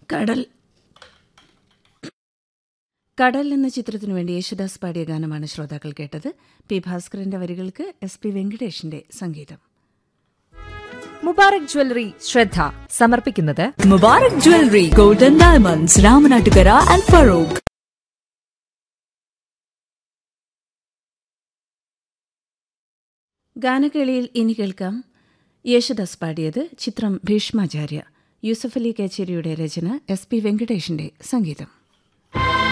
കടൽ കടൽ എന്ന ചിത്രത്തിനു വേണ്ടി യേശുദാസ് പാടിയ ഗാനമാണ് ശ്രോതാക്കൾ കേട്ടത് പി ഭാസ്കരന്റെ വരികൾക്ക് എസ് പി വെങ്കടേഷിന്റെ സംഗീതം മുബാറക് ജ്വല്ലറി ശ്രദ്ധ സമർപ്പിക്കുന്നത് Mubarak Jewelry, Golden Diamonds, Ramanattukara and Farouk. ഗാനകേളിയിൽ ഇനി കേൾക്കാം യേശുദാസ് പാടിയത് ചിത്രം ഭീഷ്മാചാര്യ യൂസഫ് അലി കേച്ചേരിയുടെ രചന എസ് പി വെങ്കടേഷിന്റെ സംഗീതം